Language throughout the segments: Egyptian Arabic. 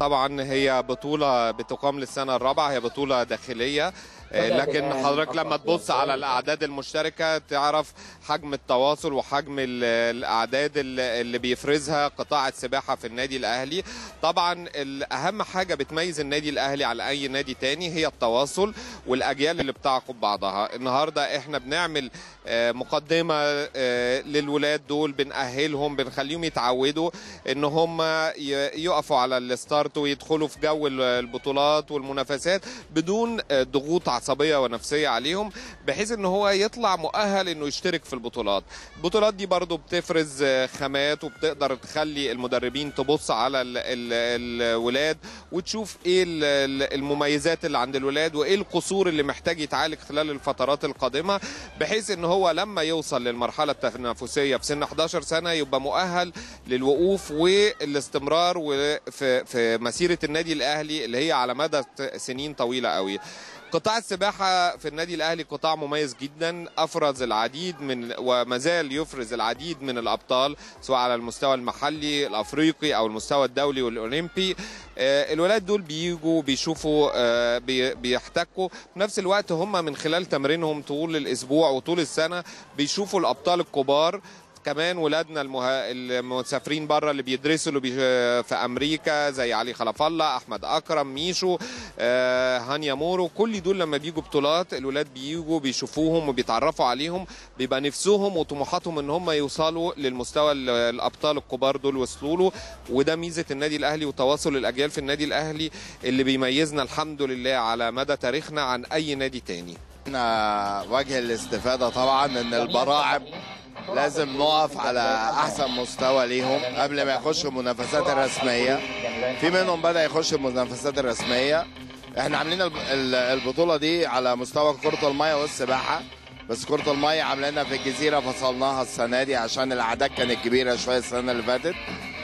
طبعا هي بطولة بتقام للسنة الرابعة هي بطولة داخلية آه، لكن حضرتك لما تبص على الأعداد المشتركة تعرف حجم التواصل وحجم ال- الأعداد اللي اللي بيفرزها قطاع السباحة في النادي الأهلي طبعا الأهم حاجة بتميز النادي الأهلي على أي نادي تاني هي التواصل والأجيال اللي بتعقب بعضها النهاردة احنا بنعمل آه، مقدمة آه، للولاد دول بنأهلهم بنخليهم يتعودوا ان هم ي- يقفوا على الستارت ويدخلوا في جو ال- البطولات والمنافسات بدون آه، ضغوط عصبية ونفسية عليهم بحيث ان هو يطلع مؤهل انه يشترك في البطولات البطولات دي برضو بتفرز آه، خامات وبتقدر تخلي المدربين تبص على ال ال الولاد وتشوف ايه ال- ال- المميزات اللي عند الولاد وايه القصور اللي محتاج يتعالج خلال الفترات القادمة بحيث ان هو لما يوصل للمرحلة التنافسية في سن 11 سنة يبقى مؤهل للوقوف والاستمرار وفي في مسيرة النادي الأهلي اللي هي على مدى سنين طويلة قوي قطاع السباحة في النادي الأهلي قطاع مميز جدا أفرز العديد من وما زال يفرز العديد من الأبطال سواء على المستوى المحلي الأفريقي أو المستوى الدولي والأولمبي آه، الولاد دول بيجوا بيشوفوا آه، بي- بيحتكوا في نفس الوقت هم من خلال تمرينهم طول الأسبوع وطول السنة بيشوفوا الأبطال الكبار كمان ولادنا المه... المسافرين بره اللي بيدرسوا اللي بي... في امريكا زي علي خلف الله احمد اكرم ميشو آه، هانيا مورو كل دول لما بيجوا بطولات الولاد بيجوا بيشوفوهم وبيتعرفوا عليهم بيبقى نفسهم وطموحاتهم ان هم يوصلوا للمستوى ال- الابطال الكبار دول وصلوا له وده ميزه النادي الاهلي وتواصل الاجيال في النادي الاهلي اللي بيميزنا الحمد لله على مدى تاريخنا عن اي نادي تاني احنا وجه الاستفادة طبعا ان البراعم لازم نقف على احسن مستوى ليهم قبل ما يخشوا المنافسات الرسمية في منهم بدأ يخش المنافسات الرسمية احنا عاملين الب- ال- البطولة دي على مستوى كرة المية والسباحة بس كرة المية عاملينها في الجزيرة فصلناها السنة دي عشان الأعداد كانت كبيرة شوية السنة اللي فاتت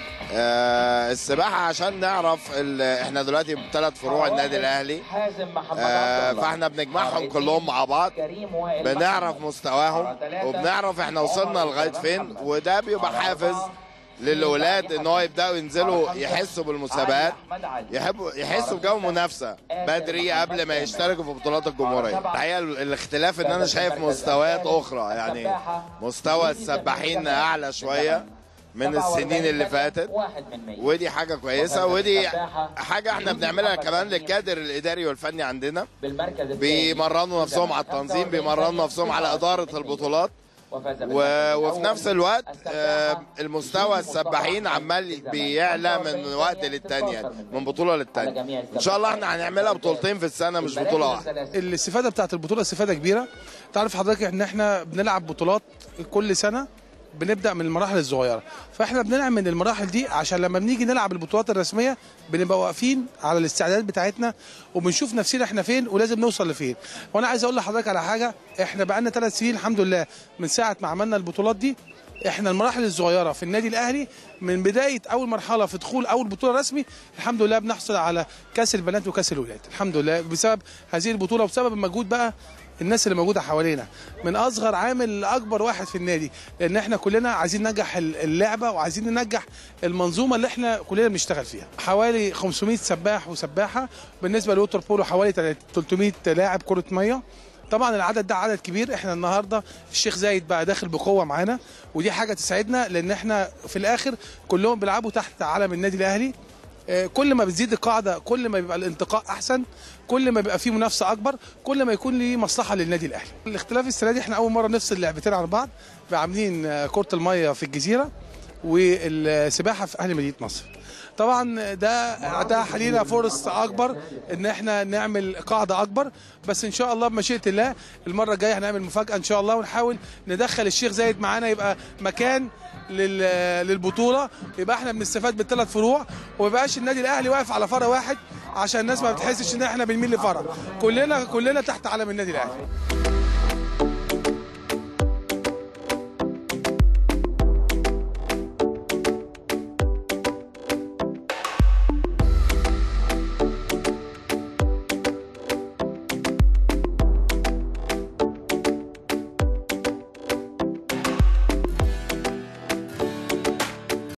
آه السباحة عشان نعرف ال- احنا دلوقتي بثلاث فروع النادي الأهلي آه فاحنا بنجمعهم كلهم مع بعض بنعرف مستواهم وبنعرف احنا وصلنا لغايه فين وده بيبقى حافز للاولاد ان هو يبداوا ينزلوا يحسوا بالمسابقات يحبوا يحسوا بجو منافسه بدري قبل ما يشتركوا في بطولات الجمهوريه الحقيقه ال- الاختلاف ان انا شايف مستويات اخرى يعني مستوى السباحين اعلى شويه من السنين اللي فاتت ودي حاجه كويسه ودي حاجه احنا بنعملها كمان للكادر الاداري والفني عندنا بيمرنوا نفسهم على التنظيم بيمرنوا نفسهم على اداره البطولات و... وفي نفس الوقت آه، المستوى السباحين عمال بيعلى من وقت للتاني يعني من بطوله للتانيه ان شاء الله احنا هنعملها بطولتين في السنه مش بطوله واحده الاستفاده بتاعت البطوله استفاده كبيره تعرف حضرتك ان احنا بنلعب بطولات كل سنه بنبدا من المراحل الصغيره فاحنا بنلعب من المراحل دي عشان لما بنيجي نلعب البطولات الرسميه بنبقى واقفين على الاستعدادات بتاعتنا وبنشوف نفسنا احنا فين ولازم نوصل لفين وانا عايز اقول لحضرتك على حاجه احنا بقالنا ثلاث سنين الحمد لله من ساعه ما عملنا البطولات دي احنا المراحل الصغيره في النادي الاهلي من بدايه اول مرحله في دخول اول بطوله رسمي الحمد لله بنحصل على كاس البنات وكاس الولاد الحمد لله بسبب هذه البطوله وبسبب المجهود بقى الناس اللي موجوده حوالينا من اصغر عامل لاكبر واحد في النادي لان احنا كلنا عايزين ننجح اللعبه وعايزين ننجح المنظومه اللي احنا كلنا بنشتغل فيها حوالي 500 سباح وسباحه بالنسبه لوتر بولو حوالي 300 لاعب كره ميه طبعا العدد ده عدد كبير احنا النهارده الشيخ زايد بقى داخل بقوه معانا ودي حاجه تسعدنا لان احنا في الاخر كلهم بيلعبوا تحت علم النادي الاهلي آه، كل ما بتزيد القاعده كل ما بيبقى الانتقاء احسن كل ما بيبقى فيه منافسه اكبر كل ما يكون ليه مصلحه للنادي الاهلي الاختلاف السنه دي احنا اول مره نفصل لعبتين عن بعض بقى عاملين آه، كره الميه في الجزيره والسباحه في اهل مدينه نصر طبعا ده اتاح لينا فرص اكبر ان احنا نعمل قاعده اكبر بس ان شاء الله بمشيئه الله المره الجايه هنعمل مفاجاه ان شاء الله ونحاول ندخل الشيخ زايد معانا يبقى مكان لل- للبطوله يبقى احنا بنستفاد بالثلاث فروع وما يبقاش النادي الاهلي واقف على فرع واحد عشان الناس ما بتحسش ان احنا بنميل لفرع كلنا كلنا تحت علم النادي الاهلي